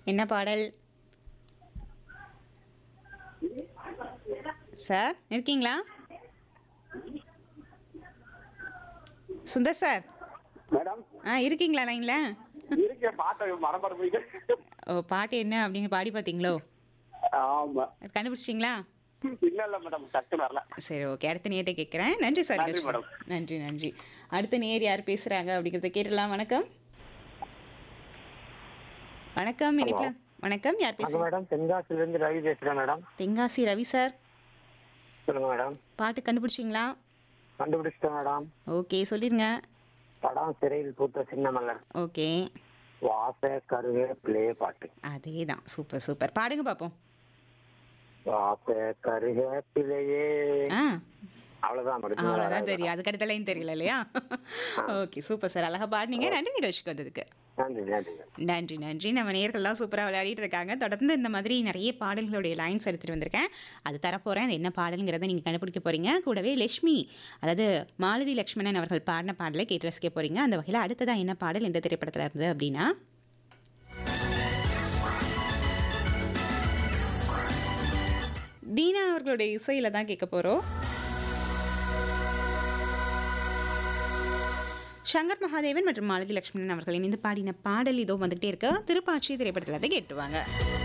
என்ன பாடல் சார் இருக்கீங்களா சுந்தர் சார் மேடம் ஆ இருக்கீங்களா லைனில் இருக்க பாட்ட மரபட போயிட்டு ஓ பாட்டு என்ன அப்படிங்க பாடி பார்த்தீங்களோ ஆமா அது கண்டுபிடிச்சிங்களா இல்ல இல்ல மேடம் டக்குன்னு வரல சரி ஓகே அடுத்த நேர்கிட்ட கேட்குறேன் நன்றி சார் நன்றி, நிகழ்ச்சி. மேடம். நன்றி நன்றி அடுத்த நேர் யார் பேசுகிறாங்க அப்படிங்கிறத கேட்டுடலாம் வணக்கம் வணக்கம் இனிப்புல வணக்கம் யார் வணக்கம் பேசுறீங்க மேடம் தென்காசில இருந்து ரவி பேசுறேன் மேடம் தென்காசி ரவி சார் சொல்லுங்க மேடம் பாட்டு கண்டுபிடிச்சிங்களா கண்டுபிடிச்சிட்டேன் மேடம் ஓகே சொல்லிருங்க படம் சிறையில் பூத்த சின்ன மலர் ஓகே வாச கருவே பிளே பாட்டு அதே தான் சூப்பர் சூப்பர் பாடுங்க பார்ப்போம் வாச கருவே பிள்ளையே ஆ அவ்வளவுதான் மேடம் அவ்வளோதான் தெரியும் அதுக்கு அடுத்த லைன் தெரியல இல்லையா ஓகே சூப்பர் சார் அழகா பாடுனீங்க நன்றி நிகழ்ச்சிக்கு வந்ததுக்கு நன்றி நன்றி நன்றி நன்றி நம்ம நேர்கள்லாம் சூப்பராக விளையாடிட்டு இருக்காங்க தொடர்ந்து இந்த மாதிரி நிறைய பாடல்களுடைய லைன்ஸ் எடுத்துகிட்டு வந்திருக்கேன் அது தரப்போகிறேன் அது என்ன பாடலுங்கிறத நீங்கள் கண்டுபிடிக்க போகிறீங்க கூடவே லட்சுமி அதாவது மாலதி லக்ஷ்மணன் அவர்கள் பாடின பாடலை கேட்டு ரசிக்க போகிறீங்க அந்த வகையில் அடுத்ததாக என்ன பாடல் எந்த திரைப்படத்தில் இருந்து அப்படின்னா தீனா அவர்களுடைய இசையில் தான் கேட்க போகிறோம் சங்கர் மகாதேவன் மற்றும் மாலதி லட்சுமணன் அவர்கள் இணைந்து பாடின பாடல் இதோ வந்துகிட்டே இருக்கு திருப்பாச்சி திரைப்படத்தில் அதை கேட்டுவாங்க